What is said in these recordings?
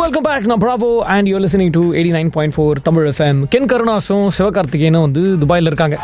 Welcome back நான் Bravo and you listening to eighty nine point four Tamil FM Ken கருணாசும் சிவகார்த்திகேயனும் வந்து துபாயில் இருக்காங்க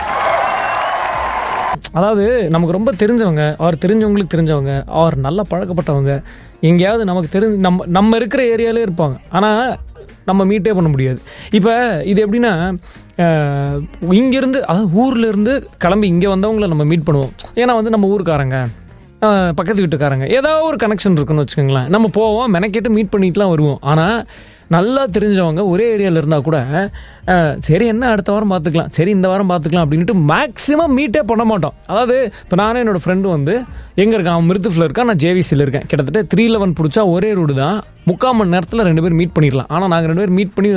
அதாவது நமக்கு ரொம்ப தெரிஞ்சவங்க அவர் தெரிஞ்சவங்களுக்கு தெரிஞ்சவங்க அவர் நல்லா பழக்கப்பட்டவங்க எங்கேயாவது நமக்கு தெரிஞ்சு நம்ம நம்ம இருக்கிற ஏரியாலே இருப்பாங்க ஆனால் நம்ம மீட்டே பண்ண முடியாது இப்போ இது எப்படின்னா அஹ், இங்கிருந்து அதாவது ஊர்ல இருந்து கிளம்பி இங்கே வந்தவங்கள நம்ம மீட் பண்ணுவோம் ஏன்னா வந்து நம்ம ஊருக்காரங்க அஹ், பக்கத்து வீட்டுக்காரங்க ஏதாவது ஒரு கனெக்ஷன் இருக்குன்னு வச்சுக்கோங்களேன் நம்ம போவோம் மெனக்கெட்டு மீட் பண்ணிட்டுலாம் வருவோம் ஆனால் நல்லா தெரிஞ்சவங்க ஒரே ஏரியாவில் இருந்தால் கூட அஹ், சரி என்ன அடுத்த வாரம் பார்த்துக்கலாம் சரி இந்த வாரம் பார்த்துக்கலாம் அப்படின்ட்டு மேக்ஸிமம் மீட்டே பண்ண மாட்டோம் அதாவது இப்போ நானும் என்னோட ஃப்ரெண்டு வந்து எங்கே இருக்கான் அவன் மிருத்துஃபில் இருக்கான் நான் ஜேவிசியில் இருக்கேன் கிட்டத்தட்ட த்ரீ லெவன் பிடிச்சா ஒரே ரோடு தான் முக்கால் மணி நேரத்தில் ரெண்டு பேரும் மீட் பண்ணிடலாம் ஆனால் நாங்கள் ரெண்டு பேரும் மீட் பண்ணி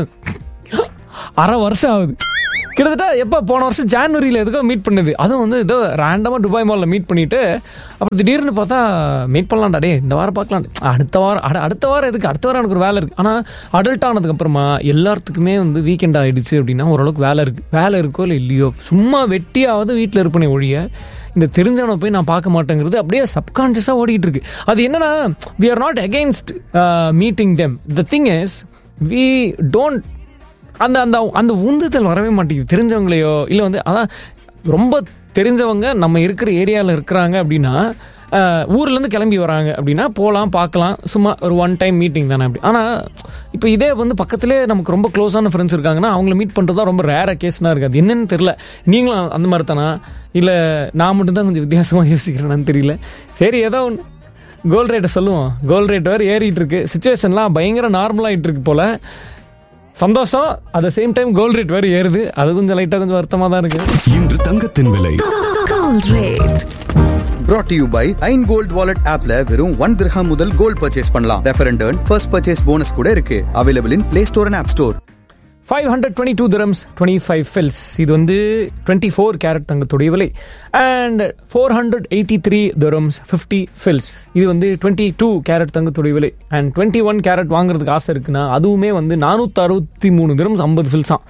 அரை வருஷம் ஆகுது கிட்டத்தட்ட எப்போ போன வருஷம் ஜான்வரியில் எதுக்கோ மீட் பண்ணுது அதுவும் வந்து ஏதோ ரேண்டமாக துபாய் மாலில் மீட் பண்ணிட்டு அப்புறம் திடீர்னு பார்த்தா மீட் பண்ணலாம்டா டே இந்த வாரம் பார்க்கலாம் அடுத்த வாரம் அட அடுத்த வாரம் எதுக்கு அடுத்த வாரம் எனக்கு ஒரு வேலை இருக்குது ஆனால் அடல்ட் ஆனதுக்கப்புறமா எல்லாத்துக்குமே வந்து வீக்கெண்ட் ஆகிடுச்சு அப்படின்னா ஓரளவுக்கு வேலை இருக்குது வேலை இருக்கோ இல்லை இல்லையோ சும்மா வெட்டியாவது வீட்டில் இருப்பனே ஒழிய இந்த தெரிஞ்சவனை போய் நான் பார்க்க மாட்டேங்கிறது அப்படியே சப்கான்ஷியஸாக ஓடிட்டு இருக்கு அது என்னன்னா we are not against meeting them the thing is we don't அந்த அந்த அந்த உந்துதல் வரவே மாட்டேங்குது தெரிஞ்சவங்களையோ இல்லை வந்து அதான் ரொம்ப தெரிஞ்சவங்க நம்ம இருக்கிற ஏரியாவில் இருக்கிறாங்க அப்படின்னா அஹ், ஊர்லேருந்து கிளம்பி வராங்க அப்படின்னா போகலாம் பார்க்கலாம் சும்மா ஒரு ஒன் டைம் மீட்டிங் தானே அப்படி ஆனால் இப்போ இதே வந்து பக்கத்துலேயே நமக்கு ரொம்ப க்ளோஸான ஃப்ரெண்ட்ஸ் இருக்காங்கன்னா அவங்கள மீட் பண்ணுறது தான் ரொம்ப ரேராக கேஸ்னாக இருக்குது அது என்னன்னு தெரில நீங்களும் அந்த மாதிரி தானா இல்லை நான் மட்டும்தான் கொஞ்சம் வித்தியாசமாக யோசிக்கிறேன்னு தெரியல சரி ஏதோ ஒன்று கோல்ட் ரேட்டை சொல்லுவோம் கோல்ட் ரேட் வேறு ஏறிட்டு இருக்கு சுச்சுவேஷன்லாம் பயங்கர நார்மலாகிட்டு இருக்கு போல் சந்தோஷம் at the same time gold rate வேறு ஏறுது அது கொஞ்சம் லைட்டாக கொஞ்சம் வருத்தமாக தான் இருக்குது இன்று தங்கத்தின் விலை Gold rate. brought to you by Ain gold wallet ஆப்ல வெறும் ஒன் திரஹாம் முதல் கோல்ட் பர்ச்சேஸ் பண்ணலாம் ரெஃபரண்ட் ஃபர்ஸ்ட் பர்ச்சேஸ் போனஸ் கூட இருக்கு available in play store and app store five hundred twenty two dirhams twenty five fils இது வந்து twenty four carat தங்கத்துடைய விலை and four hundred eighty three dirhams fifty fils இது வந்து twenty two carat தங்கத்துடைய விலை அண்ட் டுவெண்ட்டி ஒன் கேரட் வாங்குறதுக்கு ஆசை இருக்குன்னா அதுவுமே வந்து நானூற்றி அறுபத்தி மூணு திரம்ஸ் ஐம்பது ஃபில்ஸாம்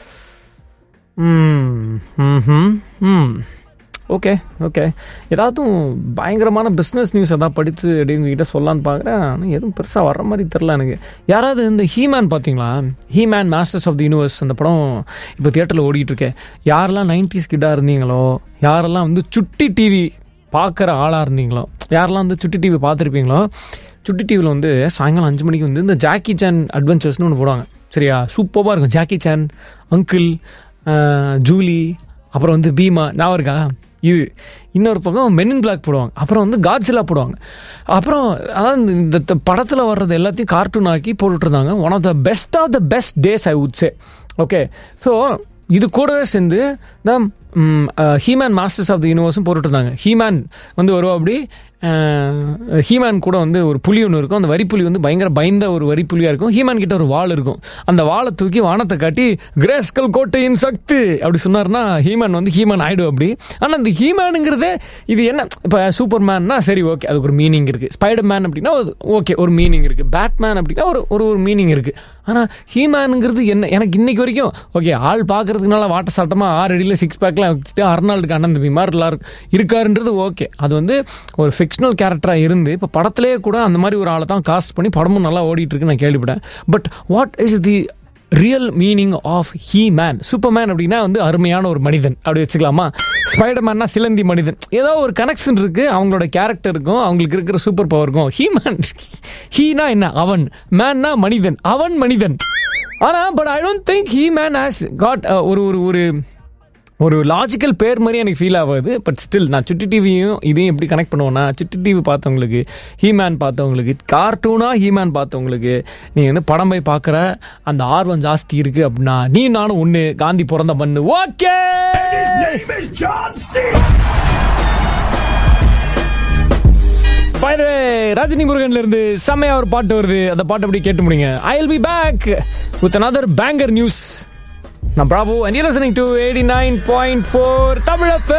ம் ம் ஓகே ஓகே ஏதாவதும் பயங்கரமான பிஸ்னஸ் நியூஸ் எதாவது படித்து அப்படிங்கிட்ட சொல்லலான்னு பார்க்குறேன் ஆனால் எதுவும் பெருசாக வர்ற மாதிரி தெரில எனக்கு யாராவது இந்த ஹீமேன் பார்த்தீங்களா He Man masters of the universe அந்த படம் இப்போ தியேட்டரில் ஓடிட்டு இருக்கேன் யாரெல்லாம் நைன்டிஸ் கிட்டாக இருந்தீங்களோ யாரெல்லாம் வந்து சுட்டி டிவி பார்க்குற ஆளாக இருந்தீங்களோ யாரெல்லாம் வந்து சுட்டி டிவி பார்த்துருப்பீங்களோ சுட்டி டிவியில் வந்து சாயங்காலம் அஞ்சு மணிக்கு வந்து இந்த ஜாக்கி சான் அட்வென்ச்சர்ஸ்னு ஒன்று போடுவாங்க சரியா சூப்பராக இருக்கும் ஜாக்கி சான் அங்கிள் ஜூலி அப்புறம் வந்து பீமா ஞாபகம் இருக்கா இது இன்னொரு பக்கம் மென் இன் பிளாக் போடுவாங்க அப்புறம் வந்து காட்ஸிலா போடுவாங்க அப்புறம் அதாவது இந்த- இந்த படத்தில் வர்றது எல்லாத்தையும் கார்ட்டூன் ஆக்கி போட்டுட்ருந்தாங்க one of the best of the best days I would say okay so இது கூடவே சேர்ந்து the He Man masters of the யூனிவர்ஸும் போட்டுட்ருந்தாங்க ஹீமேன் வந்து வருவா அப்படி ஹீமேன் கூட வந்து ஒரு புலி ஒன்று இருக்கும் அந்த வரிப்புலி வந்து பயங்கர பயந்த ஒரு வரிப்புலியாக இருக்கும் ஹீமேன் கிட்ட ஒரு வாள் இருக்கும் அந்த வாளை தூக்கி வானத்தை காட்டி கிரேஸ்கல் கோட்டையின் சக்தி அப்படி சொன்னார்னா ஹீமேன் வந்து ஹீமேன் ஆயிடும் அப்படி ஆனால் இந்த ஹீமேனுங்கிறது இது என்ன இப்போ சூப்பர் மேன்னா சரி ஓகே அதுக்கு ஒரு மீனிங் இருக்குது ஸ்பைடர் மேன் அப்படின்னா ஓகே ஒரு மீனிங் இருக்குது பேட்மேன் அப்படின்னா ஒரு ஒரு ஒரு மீனிங் இருக்குது ஆனால் ஹீமேனுங்கிறது என்ன எனக்கு இன்னைக்கு வரைக்கும் ஓகே ஆள் பார்க்கறதுக்குனால வாட்ட சாட்டமாக ஆறு அடியில் சிக்ஸ் பேக்லாம் வச்சுட்டு அர்னால்டுக்கு அண்ணன் தம்பி மாதிரி எல்லாரும் இருக்காருன்றது ஓகே அது வந்து ஒரு ஃபிக்ஷனல் கேரக்டராக இருந்து இப்போ படத்திலே கூட அந்த மாதிரி ஒரு ஆளை தான் காஸ்ட் பண்ணி படமும் நல்லா ஓடிட்டு இருக்குன்னு நான் கேள்விப்பட்டேன் but what is the real meaning of He Man Superman அப்படின்னா வந்து அருமையான ஒரு மனிதன் அப்படி வச்சுக்கலாமா ஸ்பைடர் மேன்னா சிலந்தி மனிதன் ஏதோ ஒரு கனெக்ஷன் இருக்கு அவங்களோட கேரக்டருக்கும் அவங்களுக்கு இருக்கிற சூப்பர் பவருக்கும் ஹீ மேன் ஹீனா என்ன அவன் மேன்னா மனிதன் அவன் மனிதன் ஆனா but I don't think He Man has got ஒரு ஒரு ஒரு ஒரு லாஜிக்கல் பேர் மாதிரி எனக்கு ஃபீல் ஆகாது பட் ஸ்டில் நான் சுட்டி டிவியும் இதையும் எப்படி கனெக்ட் பண்ணுவேன்னா சுட்டி டிவி பார்த்தவங்களுக்கு ஹீமேன் பார்த்தவங்களுக்கு கார்ட்டூனாக ஹீமேன் பார்த்தவங்களுக்கு நீ வந்து படம் போய் பார்க்குற அந்த ஆர்வம் ஜாஸ்தி இருக்கு அப்படின்னா நீ நானும் ஒன்று காந்தி பிறந்த மண்ணு ஓகே ரஜினி முருகன்ல இருந்து செம்மையா ஒரு பாட்டு வருது அந்த பாட்டு அப்படி கேட்டு முடிங்க I will be back with another banger news நான் Prabhu and you listening to eighty nine point four Tamil